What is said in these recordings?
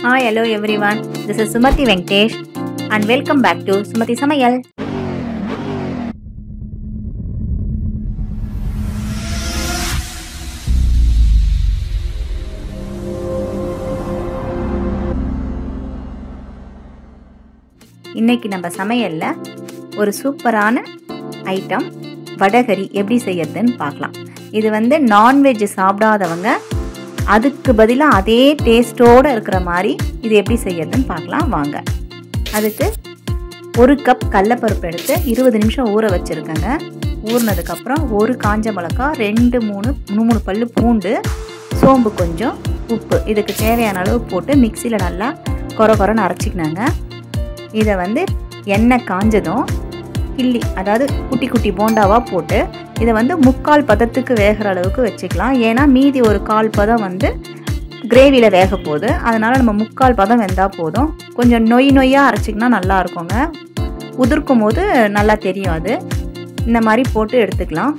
Hi, hello everyone. This is Sumati Venkatesh and welcome back to Sumati Samayal. இன்னைக்கு நம்ம சமையல்ல ஒரு சூப்பரான ஐட்டம் வடகரி எப்படி செய்யறதுன்னு பார்க்கலாம் இது வந்து நான்வெஜ் சாப்பிடாதவங்க அதுக்கு பதிலாக அதே டேஸ்ட்டோடு இருக்கிற மாதிரி இது எப்படி செய்யறதுன்னு பார்க்கலாம் வாங்க அதுக்கு ஒரு கப் கடலப்பருப்பு எடுத்து இருபது நிமிஷம் ஊற வச்சுருக்கேங்க ஊறினதுக்கப்புறம் ஒரு காஞ்ச மிளகா ரெண்டு மூணு மூணு பல் பூண்டு சோம்பு கொஞ்சம் உப்பு இதுக்கு தேவையான அளவு போட்டு மிக்சியில் நல்லா கொர கொரன்னு அரைச்சிக்கினாங்க இதை வந்து எண்ணெய் காஞ்சதும் கிள்ளி அதாவது குட்டி குட்டி போண்டாவாக போட்டு இதை வந்து முக்கால் பதத்துக்கு வேகிற அளவுக்கு வச்சுக்கலாம் ஏன்னா மீதி ஒரு கால் பதம் வந்து கிரேவியில் வேக போகுது அதனால் நம்ம முக்கால் பதம் வெந்தால் போதும் கொஞ்சம் நொய் நொய்யாக அரைச்சிங்கன்னா நல்லா இருக்குங்க உதிர்க்கும் போது நல்லா தெரியும் அது இந்த மாதிரி போட்டு எடுத்துக்கலாம்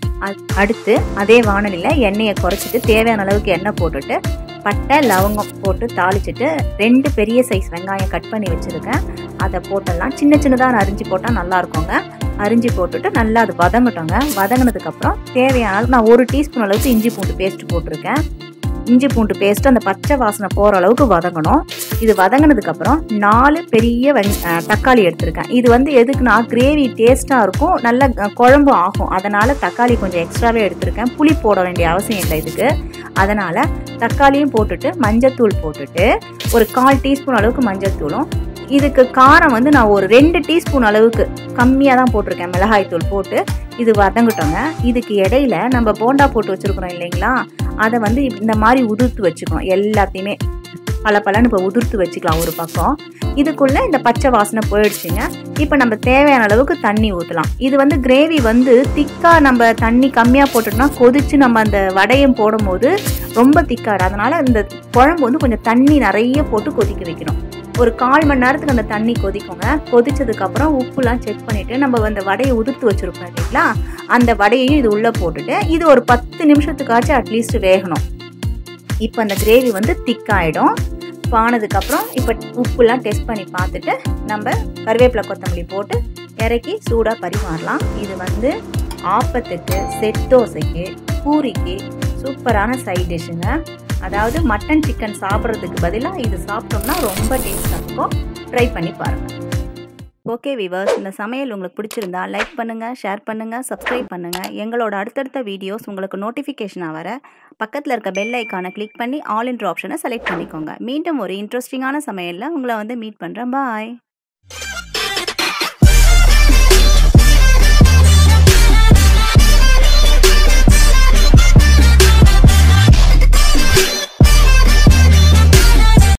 அடுத்து அதே வானலியில் எண்ணெயை குறைச்சிட்டு தேவையான அளவுக்கு எண்ணெய் போட்டுட்டு பட்டை லவங்கம் போட்டு தாளிச்சிட்டு ரெண்டு பெரிய சைஸ் வெங்காயம் கட் பண்ணி வச்சுருக்கேன் அதை போட்டெல்லாம் சின்ன சின்னதாக அரிஞ்சு போட்டால் நல்லா இருக்குங்க அரிஞ்சு போட்டுட்டு நல்லா அது வதங்கட்டோங்க வதங்கினதுக்கப்புறம் தேவையான அளவுக்கு நான் ஒரு டீஸ்பூன் அளவுக்கு இஞ்சி பூண்டு பேஸ்ட் போட்டிருக்கேன் இஞ்சி பூண்டு பேஸ்ட் அந்த பச்சை வாசனை போகிற அளவுக்கு வதங்கணும் இது வதங்கினதுக்கப்புறம் நாலு பெரிய வெங் தக்காளி எடுத்திருக்கேன் இது வந்து எதுக்குன்னா கிரேவி டேஸ்ட்டாக இருக்கும் நல்ல குழம்பு ஆகும் அதனால் தக்காளி கொஞ்சம் எக்ஸ்ட்ராவே எடுத்திருக்கேன் புளி போட வேண்டிய அவசியம் இல்லை இதுக்கு அதனால் தக்காளியும் போட்டுட்டு மஞ்சத்தூள் போட்டுட்டு ஒரு கால் டீஸ்பூன் அளவுக்கு மஞ்சத்தூளும் இதுக்கு காரம் வந்து நான் ஒரு ரெண்டு டீஸ்பூன் அளவுக்கு கம்மியாக தான் போட்டிருக்கேன் மிளகாய் தூள் போட்டு இது வதங்கட்டோங்க இதுக்கு இடையில நம்ம போண்டா போட்டு வச்சுருக்குறோம் இல்லைங்களா அதை வந்து இந்த மாதிரி உதிர்த்து வச்சுக்கணும் எல்லாத்தையுமே பல பலன்னு இப்போ உதிர்த்து வச்சுக்கலாம் ஒரு பக்கம் இதுக்குள்ளே இந்த பச்சை வாசனை போயிடுச்சுங்க இப்போ நம்ம தேவையான அளவுக்கு தண்ணி ஊற்றலாம் இது வந்து கிரேவி வந்து திக்காக நம்ம தண்ணி கம்மியாக போட்டுட்டோம்னா கொதிச்சு நம்ம அந்த வடையம் போடும்போது ரொம்ப திக்காடு அதனால் இந்த குழம்பு வந்து கொஞ்சம் தண்ணி நிறைய போட்டு கொதிக்க வைக்கணும் ஒரு கால் மணி நேரத்துக்கு அந்த தண்ணி கொதிக்குங்க கொதிச்சதுக்கப்புறம் உப்புலாம் செக் பண்ணிவிட்டு நம்ம அந்த வடையை உதிர்த்து வச்சுருப்போம் இல்லைங்களா அந்த வடையையும் இது உள்ளே போட்டுட்டு இது ஒரு பத்து நிமிஷத்துக்காச்சும் அட்லீஸ்ட் வேகணும் இப்போ அந்த கிரேவி வந்து திக்காயிடும் பானதுக்கப்புறம் இப்போ உப்புலாம் டெஸ்ட் பண்ணி பார்த்துட்டு நம்ம கருவேப்பிலை கொத்தமல்லி போட்டு இறக்கி சூடாக பரிமாறலாம் இது வந்து ஆப்பத்துக்கு செட் தோசைக்கு பூரிக்கு சூப்பரான சைட் டிஷ்ஷுங்க அதாவது மட்டன் சிக்கன் சாப்பிட்றதுக்கு பதிலாக இது சாப்பிட்டோம்னா ரொம்ப டேஸ்ட்டாக இருக்கும் ட்ரை பண்ணி பாருங்கள் ஓகே விவர்ஸ் இந்த சமையல் உங்களுக்கு பிடிச்சிருந்தா லைக் பண்ணுங்கள் ஷேர் பண்ணுங்கள் சப்ஸ்கிரைப் பண்ணுங்கள் எங்களோட அடுத்தடுத்த வீடியோஸ் உங்களுக்கு நோட்டிஃபிகேஷனாக வர பக்கத்தில் இருக்க பெல் ஐக்கானை கிளிக் பண்ணி ஆல் இன்ட்ரு ஆப்ஷனை செலக்ட் பண்ணிக்கோங்க மீண்டும் ஒரு இன்ட்ரெஸ்டிங்கான சமையலில் உங்களை வந்து மீட் பண்ணுறேன் பாய்